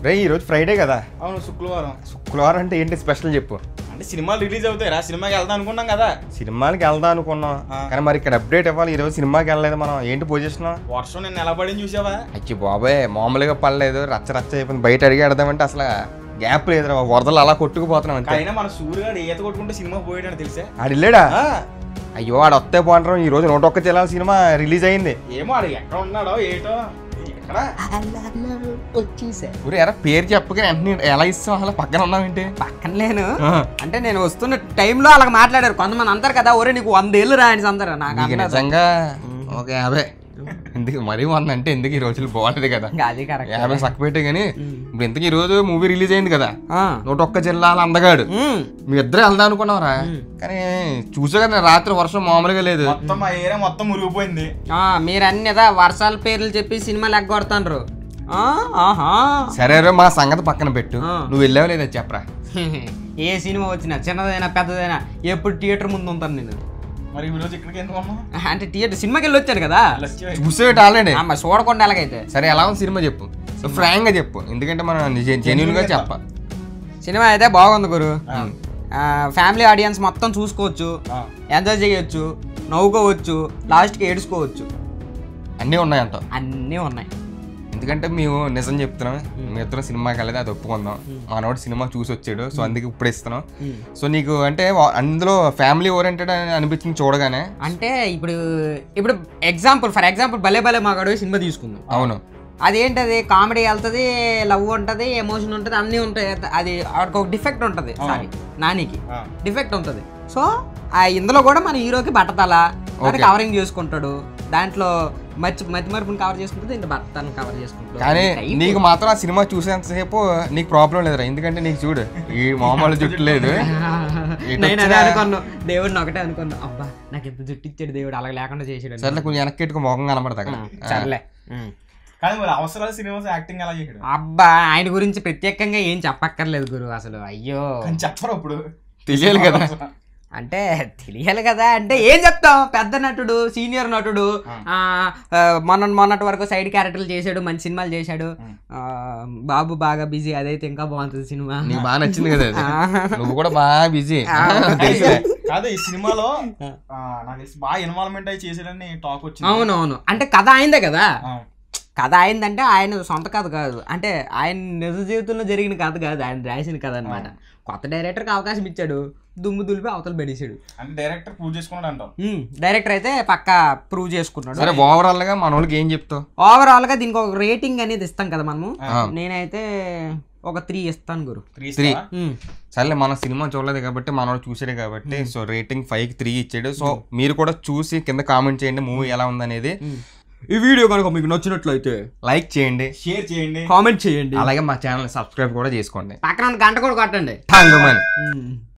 రే ఈరోజు ఫ్రైడే కదా అవును శుక్రవారం శుక్రవారం అంటే ఏంటి స్పెషల్ చెప్పు అంటే సినిమాలు రిలీజ్ అవుతాయి రా సినిమాకి వెళ్దాం అనుకున్నాం కదా సినిమాలకి వెళ్దాం అనుకున్నాం ఆ. కానీ మరి ఇక్కడ అప్డేట్ ఇవ్వాలి ఈరోజు సినిమాకి వెళ్ళలేదు మనం ఏంటి పొజిషన్ వర్షం నేను ఎలా పడింది చూసావా అచ్చి బాబాయ్ మామూలుగా పడలేదు రచ్చ రచ్చ అయిపోయింది బయట అడిగి అడదామంటే అసలు గ్యాప్ లేదు రా వరదలు అలా కొట్టుకుపోతున్నాం అంతే అయినా మన సూర్యుగాడు ఈత కొట్టుకుంటే సినిమా పోయాడని తెలిసే ఆడు వెళ్ళాడా ఆ, అయ్యో ఆడు వస్తే బాగుంటారు ఈ రోజు నూట ఒక్క జిల్లాల సినిమా రిలీజ్ అయింది ఏమో ఆడు ఎక్కడ ఉన్నాడో ఏటో ఎక్కడ వచ్చేసా ఊరు ఎరా పేరు చెప్పగా వెంటనే ఎలా ఇస్తాం అలా పక్కన ఉన్నావేంటి పక్కన లేను ఆ. అంటే నేను వస్తున్న టైంలో అలాగ మాట్లాడారు కొంతమంది అంటారు కదా ఒరే నీకు వందేళ్ళు రా అని అందరు నాకు నీకు అందరూ- నిజంగా ఒక యాభై ఎందుకు మరీ వంద అంటే ఎందుకు ఈ రోజులు బాగుంటది కదా ఇంకా అది కరెక్ట్ యాభై సక్క పెట్టే కానీ ఇప్పుడు ఇంతకు ఈ రోజు మూవీ రిలీజ్ అయింది కదా ఆ. నూట ఒక్క జిల్లాల అందగాడు ఉమ్. మీ ఇద్దరు వెళ్దాం అనుకున్నావురా కానీ చూసా కదా రాత్రి వర్షం మామూలుగా లేదు మొత్తం మా ఏరియా మొత్తం మురిగిపోయింది ఆ, మీరు అన్ని ఏదో వర్షాల పేర్లు చెప్పి సినిమాలు ఎగ్గొడతాండ్రు ఆ, ఆహా సరే రే మా సంగతి పక్కన పెట్టు ఆ. నువ్వు వెళ్ళావు లేదా చెప్పరా ఏ సినిమా వచ్చినా చిన్నదైనా పెద్దదైనా ఎప్పుడు థియేటర్ ముందు ఉంటాను నేను మరి ఈ రోజు ఇక్కడికి ఎందుకు ఉన్నాం అంటే థియేటర్ సినిమాకి వెళ్ళి వచ్చాను కదా చూసేటి ఆల్రెడీ ఆ, మరి చూడకుండా ఎలాగైతే సరే ఎలా ఉంది సినిమా చెప్పు సో ఫ్రాంక్ గా చెప్పు ఎందుకంటే మనం జెన్యున్ గా చెప్ప సినిమా అయితే బాగుంది గురు ఫ్యామిలీ ఆడియన్స్ మొత్తం చూసుకోవచ్చు ఆ. ఎంజాయ్ చేయొచ్చు నవ్వుకోవచ్చు లాస్ట్కి ఏడుచుకోవచ్చు అన్నీ ఉన్నాయంట అన్నీ ఉన్నాయి ఎందుకంటే మేము నిజం చెప్తున్నాం మీ ఇద్దరం సినిమాకి వెళ్ళేది అది ఒప్పుకుందాం మనోడు సినిమా చూసి వచ్చాడు సో అందుకే ఇప్పుడు ఇస్తున్నాం సో నీకు అంటే వా- అందులో ఫ్యామిలీ ఓరియంటెడ్ అనిపించింది చూడగానే అంటే ఇప్పుడు ఇప్పుడు ఎగ్జాంపుల్ ఫర్ ఎగ్జాంపుల్ భలే భలే మాగాడు సినిమా తీసుకుందాం అవును అదేంటది కామెడీ వెళ్తుంది లవ్ ఉంటుంది ఎమోషన్ ఉంటుంది అన్నీ ఉంటాయి అది ఆడికి ఒక డిఫెక్ట్ ఉంటుంది సారీ నానికి ఆ. డిఫెక్ట్ ఉంటుంది సో ఆ ఇందులో కూడా మన హీరోకి బట్టతల దాన్ని కవరింగ్ చేసుకుంటాడు దాంట్లో మర్చి మతి మరుపుని కవర్ చేసుకుంటుంది ఇంకా భర్తను కవర్ చేసుకుంటాడు కానీ Type. నీకు మాత్రం ఆ సినిమా చూసేంతసేపు నీకు ప్రాబ్లం లేదురా ఎందుకంటే నీకు చూడు ఈ మామూలు జుట్టు లేదు ఇటు నేను అదే వచ్చినా- అనుకున్నాను దేవుడిని ఒకటే అనుకున్నా అబ్బా నాకు ఎంత జుట్టు ఇచ్చాడు దేవుడు అలా లేకుండా చేసాడు సర్లే కొంచెం వెనక్కి పెట్టుకో మొఖం కనబడతా ఆ, సర్లే ఉం. కానీ మరి అవసరాలు సినిమాస్ యాక్టింగ్ ఎలా చేసాడు అబ్బా ఆయన గురించి ప్రత్యేకంగా ఏం చెప్పక్కర్లేదు గురు అసలు అయ్యో కానీ చెప్పరు ఇప్పుడు తెలియాలి కదా అంటే తెలియాలి కదా అంటే ఏం చెప్తాం పెద్ద నటుడు సీనియర్ నటుడు ఆ, ఆ, మొన్న మొన్నటి వరకు సైడ్ క్యారెక్టర్లు చేశాడు మంచి సినిమాలు చేశాడు ఆ, బాబు బాగా బిజీ అదైతే ఇంకా బాగుంటుంది సినిమా నీకు బాగా నచ్చింది కదా అది నువ్వు కూడా బాగా బిజీ తెలుసులే కాదు ఈ సినిమాలో ఆ, నాకు తెలిసి బాగా ఇన్వాల్వ్మెంట్ అయి చేసాడని టాక్ వచ్చింది అవునవును అంటే కథ అయిందే కదా ఆ, కథ అయిందంటే ఆయన సొంత కథ కాదు అంటే ఆయన నిజ జీవితంలో జరిగిన కథ కాదు ఆయన రాసిన కథ అనమాట కొత్త డైరెక్టర్కి అవకాశం ఇచ్చాడు దుమ్ము దులిపి అవతల పడేసాడు అంటే డైరెక్టర్ ప్రూవ్ చేసుకున్నాడు అంటాం డైరెక్టర్ అయితే పక్కా ప్రూవ్ చేసుకున్నాడు సరే ఓవరాల్ గా మన వాళ్ళకి ఏం చెప్తావు ఓవరాల్ గా దీనికి ఒక రేటింగ్ అనేది ఇస్తాం కదా మనము ఆ. నేనైతే ఒక త్రీ ఇస్తాను గురు త్రీ త్రీ ఉమ్. సర్లే మన సినిమా చూడలేదు కాబట్టి మనోడు చూసాడు కాబట్టి సో రేటింగ్ ఫైవ్ కి త్రీ ఇచ్చాడు సో మీరు కూడా చూసి కింద కామెంట్ చేయండి మూవీ ఎలా ఉందనేది ఈ వీడియో కనుక మీకు నచ్చినట్లయితే లైక్ చేయండి షేర్ చేయండి కామెంట్ చేయండి అలాగే మా ఛానల్ సబ్స్క్రైబ్ కూడా చేసుకోండి పక్కన ఉన్న గంట కూడా కొట్టండి థాంగమని ఉమ్.